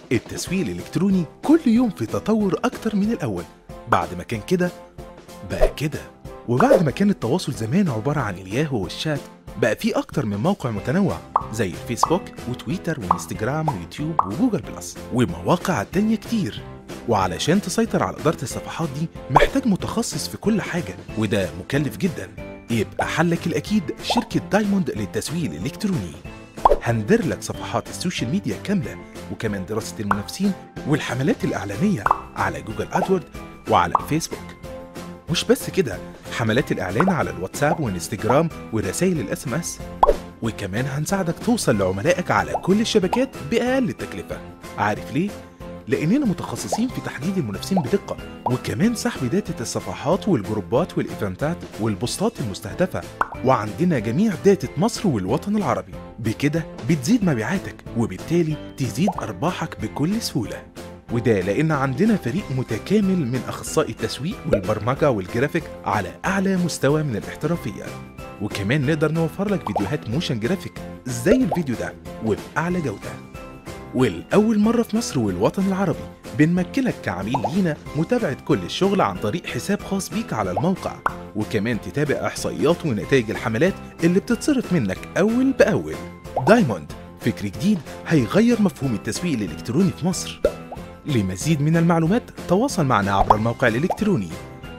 التسويق الإلكتروني كل يوم في تطور أكتر من الأول بعد ما كان كده بقى كده وبعد ما كان التواصل زمان عبارة عن الياهو والشات بقى في أكتر من موقع متنوع زي الفيسبوك وتويتر وانستجرام ويوتيوب وجوجل بلس ومواقع تانية كتير وعلشان تسيطر على إدارة الصفحات دي محتاج متخصص في كل حاجة وده مكلف جدا يبقى حلك الأكيد شركة دايموند للتسويق الإلكتروني هندر لك صفحات السوشيال ميديا كاملة وكمان دراسة المنافسين والحملات الإعلانية على جوجل أدورد وعلى الفيسبوك مش بس كده حملات الإعلان على الواتساب والانستجرام ورسائل الاس ام اس وكمان هنساعدك توصل لعملائك على كل الشبكات بأقل تكلفة عارف ليه؟ لأننا متخصصين في تحديد المنافسين بدقة وكمان سحب داتا الصفحات والجروبات والإيفنتات والبوستات المستهدفة وعندنا جميع داتا مصر والوطن العربي بكده بتزيد مبيعاتك وبالتالي تزيد أرباحك بكل سهولة وده لأن عندنا فريق متكامل من أخصائي التسويق والبرمجة والجرافيك على أعلى مستوى من الاحترافية وكمان نقدر نوفر لك فيديوهات موشن جرافيك زي الفيديو ده وبأعلى جودة والأول مرة في مصر والوطن العربي بنمكنك كعميل لينا متابعة كل الشغل عن طريق حساب خاص بيك على الموقع وكمان تتابع إحصائيات ونتائج الحملات اللي بتتصرف منك أول بأول دايموند فكر جديد هيغير مفهوم التسويق الإلكتروني في مصر لمزيد من المعلومات تواصل معنا عبر الموقع الإلكتروني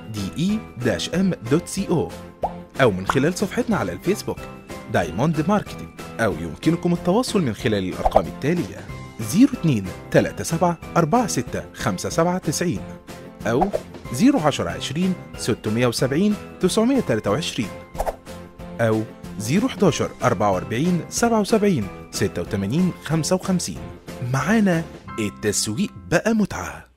de-m.co أو من خلال صفحتنا على الفيسبوك دايموند ماركتينج أو يمكنكم التواصل من خلال الأرقام التالية 02 37 46 57 90 أو 010 20 670 923 أو 011 44 77 86 55 معانا التسويق بقى متعه